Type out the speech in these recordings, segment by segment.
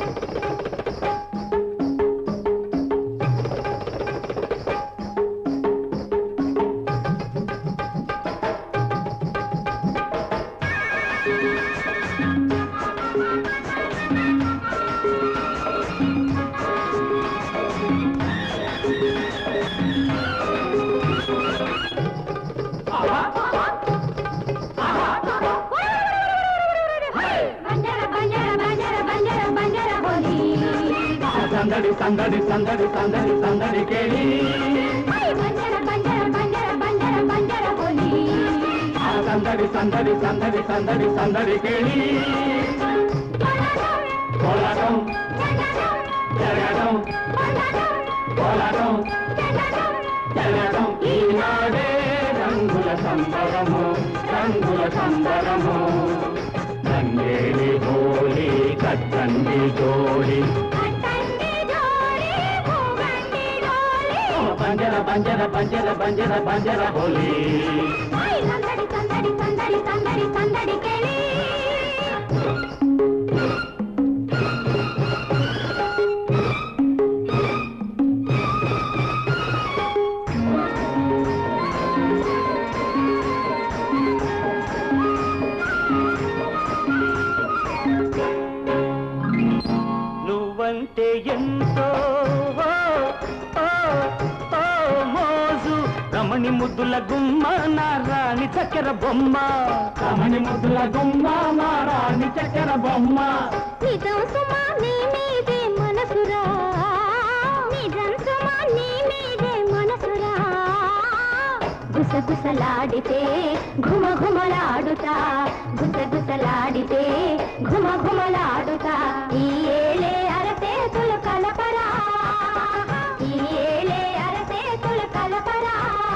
బంజర బంజర బంజర బంజర బంజర హోలీ సందడి సందడి సందడి సందడి సందడి కేళి బంజర బంజర బంజర బంజర బంజర హోలీ ఆ సందడి సందడి సందడి సందడి సందడి కేళి కోలాటం జరగడం కోలాటం జరగడం ఈనాడే రంగుల సంబరము రంగుల సంబరము రంగేలి హోలీ కట్టండి జోడి కట్టండి జోడి భూగండి డోలి పంజర పంజర పంజర పంజర పంజర హోలీ సందడి సందడి సందడి సందడి సందడి కేళి నువ్వంటే ఎంతో ఓ, ఓ, ఓ మోజు రమణి ముద్దుల గుమ్మ నా రాణి చక్కెర బొమ్మ రమణి ముద్దుల గుమ్మ నా రాణి చక్కెర బొమ్మ నిజం సుమా నీ మీదే మనసురా నిజం సుమా నీ మీదే మనసురా గుసగుసలాడితే ఘుమ ఘుమలాడుతా గుసగుసలాడితే ఘుమ ఘుమలాడుతా ఈ ఏలే అరసేతులు కలపరా ఈ ఏలే అరసేతులు కలపరా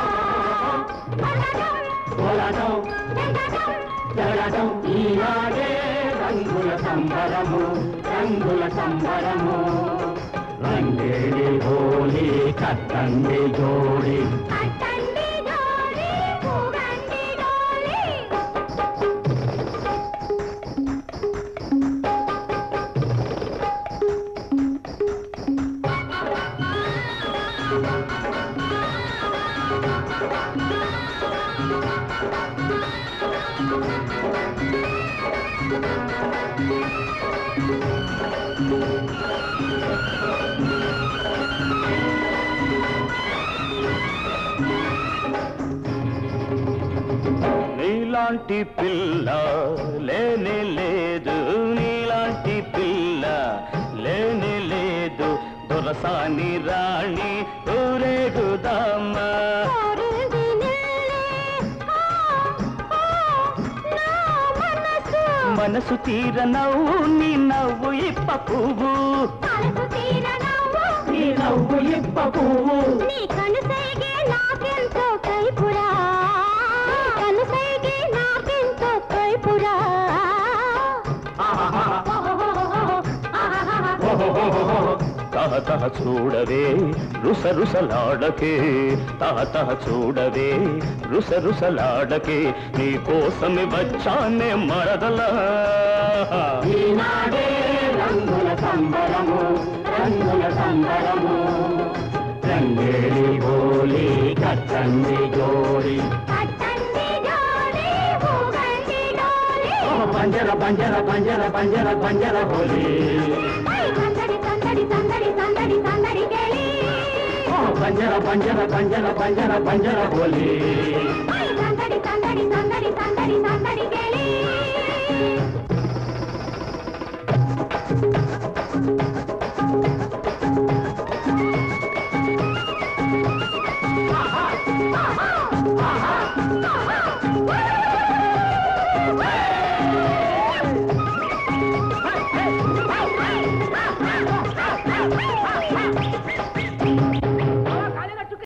కోలాటం జరగడం ఈనాడే రంగుల సంబరము రంగుల సంబరము రంగేలి హోలీ కట్టండి జోడి కట్టండి డోలి పూగండి డోలి నీలాంటి పిల్ల లేనే లేదు నీలాంటి పిల్ల లేనే లేదు దొరసాని రాణి ఊరేగుదామా కోరింది నిన్నే, ఆ, ఆ, నా మనసు. మనసు తీర నవ్వు నీ నవ్వు ఇప్ప పువ్వు మనసు తీర నవ్వు. నీ నవ్వు ఇప్ప పువ్వు నీ కనుసైగే నాకెంతో కైపురా నీ కనుసైగే నాకెంతో కైపురా తహ తహ చూడవే రుస రుసలాడకే తహ తహ చూడవే రుస రుసలాడకే నీ కోసమే వచ్చానే మరదలా ఈనాడే రంగుల సంబరము రంగుల సంబరము రంగేలి హోలీ కట్టండి జోడి కట్టండి డోలి పూగండి డోలి పంజర పంజర పంజర పంజర పంజర హోలీ ఐ సందడి సందడి సందడి సందడి సందడి కేళి పంజర పంజర పంజర పంజర పంజర హోలీ